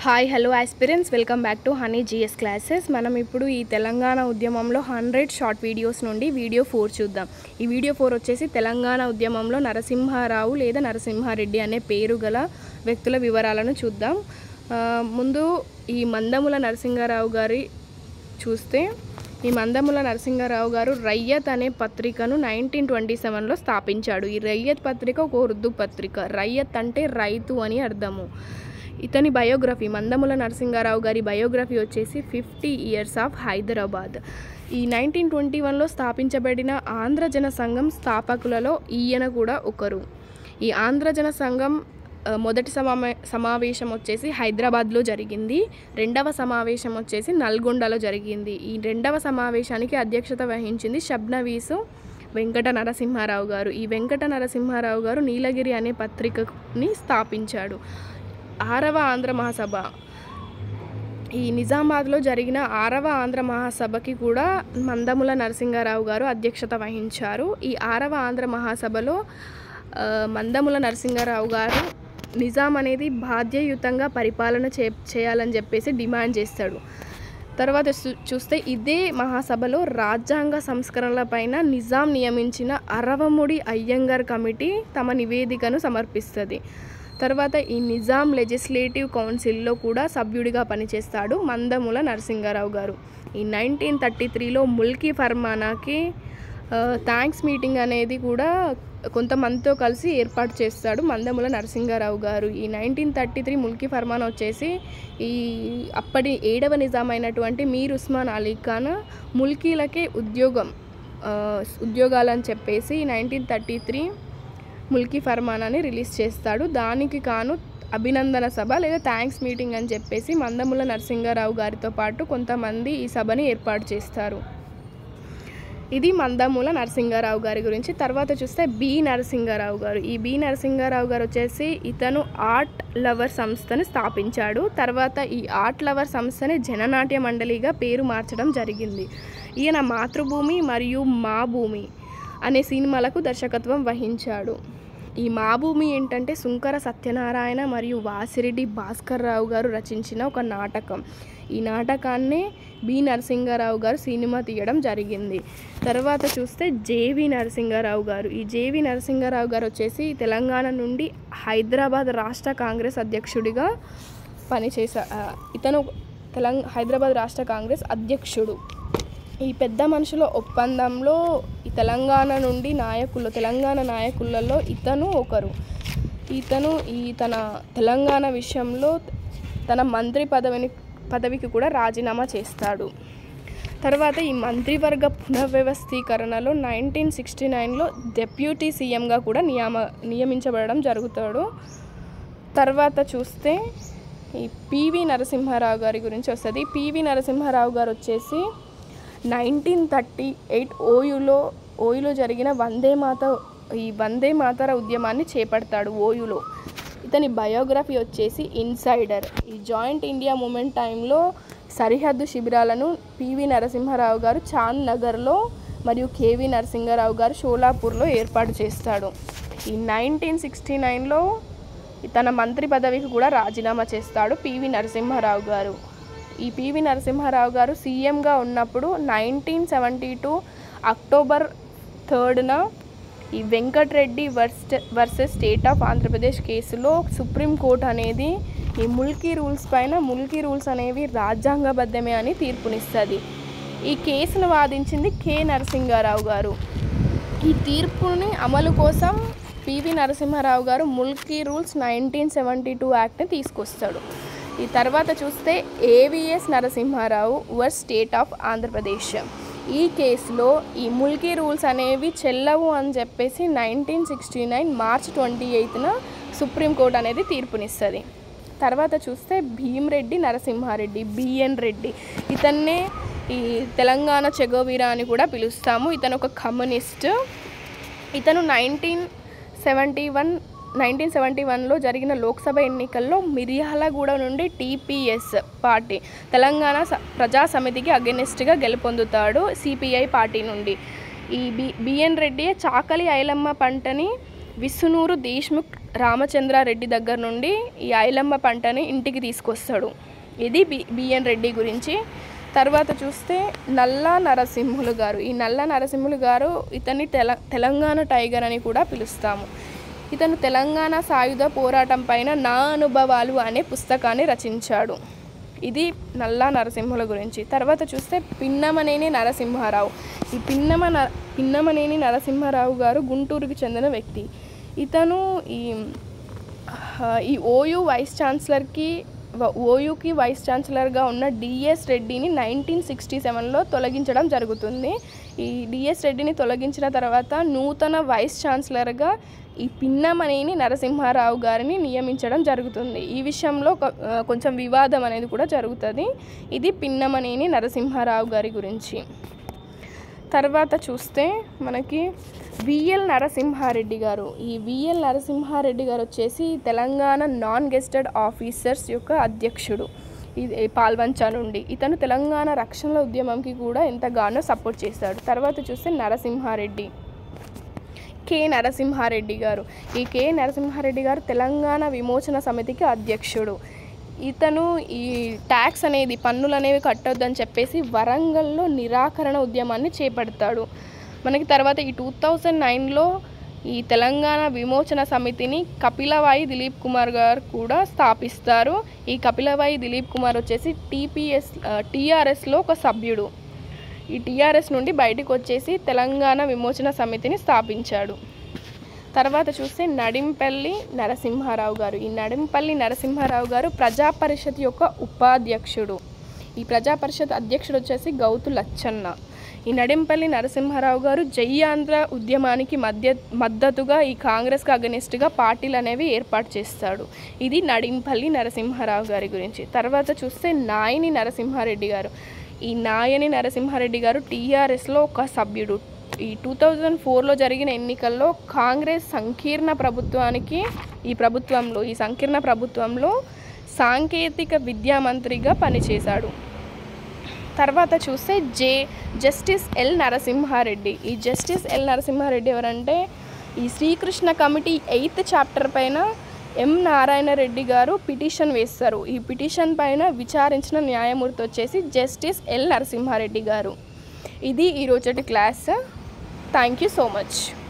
hi hello aspirants welcome back to honey GS classes మనం ఇప్పుడు ఈ తెలంగాణ ఉద్యమంలో హండ్రెడ్ షార్ట్ వీడియోస్ నుండి వీడియో ఫోర్ చూద్దాం ఈ వీడియో ఫోర్ వచ్చేసి తెలంగాణ ఉద్యమంలో నరసింహారావు లేదా నరసింహారెడ్డి అనే పేరు గల వ్యక్తుల వివరాలను చూద్దాం ఆ, ముందు ఈ మందముల నరసింహారావు గారి చూస్తే ఈ మందముల నరసింహారావు గారు రయ్యత్ అనే పత్రికను నైన్టీన్ ట్వంటీ సెవెన్లో స్థాపించాడు ఈ రయ్యత్ పత్రిక ఒక ఉర్దూ పత్రిక రయ్యత్ అంటే రైతు అని అర్థము ఇతని బయోగ్రఫీ మందముల నరసింహారావు గారి బయోగ్రఫీ వచ్చేసి ఫిఫ్టీ ఇయర్స్ ఆఫ్ హైదరాబాద్ ఈ నైన్టీన్ ట్వంటీ వన్లో స్థాపించబడిన ఆంధ్రజన సంఘం స్థాపకులలో ఈయన కూడా ఒకరు ఈ ఆంధ్రజన సంఘం ఆ, మొదటి సమావే సమావేశం వచ్చేసి హైదరాబాద్లో జరిగింది రెండవ సమావేశం వచ్చేసి నల్గొండలో జరిగింది ఈ రెండవ సమావేశానికి అధ్యక్షత వహించింది షబ్నవీసు వెంకట నరసింహారావు గారు ఈ వెంకట నరసింహారావు గారు నీలగిరి అనే పత్రికని స్థాపించాడు ఆరవ ఆంధ్ర మహాసభ ఈ నిజామాబాద్లో జరిగిన ఆరవ ఆంధ్ర మహాసభకి కూడా మందముల నరసింహారావు గారు అధ్యక్షత వహించారు ఈ ఆరవ ఆంధ్ర మహాసభలో ఆ, మందముల నరసింహారావు గారు నిజాం అనేది బాధ్యయుతంగా పరిపాలన చే చేయాలని చెప్పేసి డిమాండ్ చేస్తాడు తర్వాత చూ- చూస్తే ఇదే మహాసభలో రాజ్యాంగ సంస్కరణలపైన నిజాం నియమించిన అరవముడి అయ్యంగార్ కమిటీ తమ నివేదికను సమర్పిస్తుంది తర్వాత ఈ నిజాం లెజిస్లేటివ్ కౌన్సిల్లో కూడా సభ్యుడిగా పనిచేస్తాడు మందముల నరసింహారావు గారు ఈ నైన్టీన్ థర్టీ త్రీలో ముల్కీ ఫర్మానాకి థ్యాంక్స్ మీటింగ్ అనేది కూడా కొంతమందితో కలిసి ఏర్పాటు చేస్తాడు మందముల నరసింహారావు గారు ఈ nineteen thirty three Mulki Farman వచ్చేసి ఈ అప్పటి ఏడవ నిజాం అయినటువంటి మీర్ ఉస్మాన్ అలీ ఖాన్ ముల్కీలకే ఉద్యోగం ఆ, ఉద్యోగాలని చెప్పేసి నైన్టీన్ థర్టీ త్రీ ముల్కీ ఫర్మానాన్ని రిలీజ్ చేస్తాడు దానికి కాను అభినందన సభ లేదా థ్యాంక్స్ మీటింగ్ అని చెప్పేసి మందముల నరసింహారావు గారితో పాటు కొంతమంది ఈ సభని ఏర్పాటు చేస్తారు ఇది మందమూల నరసింహారావు గారి గురించి తర్వాత చూస్తే బి నరసింహారావు గారు ఈ బి నరసింహారావు గారు వచ్చేసి ఇతను ఆర్ట్ లవర్ సంస్థని స్థాపించాడు తర్వాత ఈ ఆర్ట్ లవర్ సంస్థని జననాట్య మండలిగా పేరు మార్చడం జరిగింది ఈయన మాతృభూమి మరియు మా భూమి అనే సినిమాలకు దర్శకత్వం వహించాడు ఈ మా భూమి ఏంటంటే సుంకర సత్యనారాయణ మరియు వాసిరెడ్డి భాస్కర్ రావు గారు రచించిన ఒక నాటకం ఈ నాటకాన్నే బి నరసింహారావు గారు సినిమా తీయడం జరిగింది తర్వాత చూస్తే జేవి నరసింహారావు గారు ఈ జేవి నరసింహారావు గారు వచ్చేసి తెలంగాణ నుండి హైదరాబాద్ రాష్ట్ర కాంగ్రెస్ అధ్యక్షుడిగా పనిచేసా ఆ, ఇతను తెలంగ హైదరాబాద్ రాష్ట్ర కాంగ్రెస్ అధ్యక్షుడు ఈ పెద్ద మనుషుల ఒప్పందంలో ఈ తెలంగాణ నుండి నాయకులు తెలంగాణ నాయకులలో ఇతను ఒకరు ఇతను ఈ తన తెలంగాణ విషయంలో తన మంత్రి పదవిని పదవికి కూడా రాజీనామా చేస్తాడు తర్వాత ఈ మంత్రివర్గ పునర్వ్యవస్థీకరణలో నైన్టీన్ సిక్స్టీ నైన్లో డెప్యూటీ సీఎంగా కూడా నియామ నియమించబడడం జరుగుతాడు తర్వాత చూస్తే ఈ పివి నరసింహారావు గారి గురించి వస్తుంది పివి నరసింహారావు గారు వచ్చేసి నైన్టీన్ థర్టీ ఎయిట్ ఓయులో ఓయులో జరిగిన వందే మాత ఈ వందే మాతర ఉద్యమాన్ని చేపడతాడు ఓయులో ఇతని బయోగ్రఫీ వచ్చేసి ఇన్సైడర్ ఈ జాయింట్ ఇండియా మూమెంట్ టైంలో సరిహద్దు శిబిరాలను పివి నరసింహారావు గారు చాంద్ నగర్లో మరియు కేవి నరసింహారావు గారు షోలాపూర్లో ఏర్పాటు చేస్తాడు ఈ నైన్టీన్ సిక్స్టీ నైన్లో తన మంత్రి పదవికి కూడా రాజీనామా చేస్తాడు పివి నరసింహారావు గారు ఈ పివి నరసింహారావు గారు సీఎంగా ఉన్నప్పుడు నైన్టీన్ సెవెంటీ టూ అక్టోబర్ థర్డ్న ఈ Venkatreddy worst versus state of Andhra Pradesh కేసులో సుప్రీంకోర్టు అనేది ఈ ముల్కీ రూల్స్ పైన ముల్కీ రూల్స్ అనేవి రాజ్యాంగబద్ధమే అని తీర్పునిస్తుంది ఈ కేసును వాదించింది కె నరసింహారావు గారు ఈ తీర్పుని అమలు కోసం పివి నరసింహారావు గారు Mulki rules nineteen seventy two యాక్ట్ని తీసుకొస్తాడు ఈ తర్వాత చూస్తే AVS Narasimharao versus state of Andhra Pradesh ఈ కేసులో ఈ ముల్కీ రూల్స్ అనేవి చెల్లవు అని చెప్పేసి nineteen sixty nine March twenty ఎయిత్న సుప్రీంకోర్టు అనేది తీర్పునిస్తుంది తర్వాత చూస్తే భీమ్రెడ్డి నరసింహారెడ్డి బిఎన్ రెడ్డి ఇతన్నే ఈ తెలంగాణ చెగోవీరా అని కూడా పిలుస్తాము ఇతను ఒక కమ్యూనిస్ట్ ఇతను nineteen seventy one nineteen seventy వన్లో జరిగిన లోక్సభ ఎన్నికల్లో మిర్యాలగూడ నుండి టీపీఎస్ పార్టీ తెలంగాణ స- ప్రజా సమితికి అగెనిస్ట్గా గెలుపొందుతాడు సిపిఐ పార్టీ నుండి ఈ బి బిఎన్ రెడ్డి చాకలి ఐలమ్మ పంటని విసునూరు దేశ్ముఖ్ రామచంద్రారెడ్డి దగ్గర నుండి ఈ ఐలమ్మ పంటని ఇంటికి తీసుకొస్తాడు ఇది బి బిఎన్ రెడ్డి గురించి తర్వాత చూస్తే నల్ల నరసింహులు గారు ఈ నల్ల నరసింహులు గారు ఇతన్ని తెల తెలంగాణ టైగర్ అని కూడా పిలుస్తాము ఇతను తెలంగాణ సాయుధ పోరాటం పైన నా అనుభవాలు అనే పుస్తకాన్ని రచించాడు ఇది నల్ల నరసింహుల గురించి తర్వాత చూస్తే పిన్నమనేని నరసింహారావు ఈ పిన్నమ న పిన్నమనేని నరసింహారావు గారు గుంటూరుకి చెందిన వ్యక్తి ఇతను ఈ ఆ, ఈ ఓయూ వైస్ ఛాన్సలర్కి వ- ఓయూకి వైస్ ఛాన్సలర్గా ఉన్న డిఎస్ రెడ్డిని నైన్టీన్ సిక్స్టీ సెవెన్లో తొలగించడం జరుగుతుంది ఈ డిఎస్ రెడ్డిని తొలగించిన తర్వాత నూతన వైస్ ఛాన్సలర్గా ఈ పిన్నమనేని నరసింహారావు గారిని నియమించడం జరుగుతుంది ఈ విషయంలో కొ- ఆ, కొంచెం వివాదం అనేది కూడా జరుగుతుంది ఇది పిన్నమనేని నరసింహారావు గారి గురించి తర్వాత చూస్తే మనకి విఎల్ నరసింహారెడ్డి గారు ఈ విఎల్ నరసింహారెడ్డి గారు వచ్చేసి తెలంగాణ నాన్ గెస్టెడ్ ఆఫీసర్స్ యొక్క అధ్యక్షుడు ఇది పాల్వంచ నుండి ఇతను తెలంగాణ రక్షణ ఉద్యమంకి కూడా ఎంతగానో సపోర్ట్ చేశాడు తర్వాత చూస్తే నరసింహారెడ్డి కె నరసింహారెడ్డి గారు ఈ కె నరసింహారెడ్డి గారు తెలంగాణ విమోచన సమితికి అధ్యక్షుడు ఇతను ఈ ట్యాక్స్ అనేది పన్నులు అనేవి కట్టొద్దని చెప్పేసి వరంగల్లో నిరాకరణ ఉద్యమాన్ని చేపడతాడు మనకి తర్వాత ఈ టూ థౌజండ్ నైన్లో ఈ తెలంగాణ విమోచన సమితిని కపిలవాయి దిలీప్ కుమార్ గారు కూడా స్థాపిస్తారు ఈ కపిలవాయి దిలీప్ కుమార్ వచ్చేసి టీపీఎస్ టీఆర్ఎస్లో ఒక సభ్యుడు ఈ టీఆర్ఎస్ నుండి బయటకు వచ్చేసి తెలంగాణ విమోచన సమితిని స్థాపించాడు తర్వాత చూస్తే నడింపల్లి నరసింహారావు గారు ఈ నడింపల్లి నరసింహారావు గారు ప్రజా పరిషత్ యొక్క ఉపాధ్యక్షుడు ఈ ప్రజా పరిషత్ అధ్యక్షుడు వచ్చేసి గౌతు లచ్చన్న ఈ నడింపల్లి నరసింహారావు గారు జై ఆంధ్ర ఉద్యమానికి మధ్య మద్దతుగా ఈ కాంగ్రెస్కి అగనిస్ట్గా పార్టీలు అనేవి ఏర్పాటు చేస్తాడు ఇది నడింపల్లి నరసింహారావు గారి గురించి తర్వాత చూస్తే నాయని నరసింహారెడ్డి గారు ఈ నాయని నరసింహారెడ్డి గారు టీఆర్ఎస్లో ఒక సభ్యుడు ఈ టూ థౌజండ్ ఫోర్లో జరిగిన ఎన్నికల్లో కాంగ్రెస్ సంకీర్ణ ప్రభుత్వానికి ఈ ప్రభుత్వంలో ఈ సంకీర్ణ ప్రభుత్వంలో సాంకేతిక విద్యా మంత్రిగా పనిచేశాడు తర్వాత చూస్తే జే జస్టిస్ ఎల్ నరసింహారెడ్డి ఈ జస్టిస్ ఎల్ నరసింహారెడ్డి ఎవరంటే ఈ శ్రీకృష్ణ కమిటీ ఎయిత్ చాప్టర్ పైన ఎం నారాయణ రెడ్డి గారు పిటిషన్ వేస్తారు ఈ పిటిషన్ పైన విచారించిన న్యాయమూర్తి వచ్చేసి జస్టిస్ ఎల్ నరసింహారెడ్డి గారు ఇది ఈరోజటి class thank you so much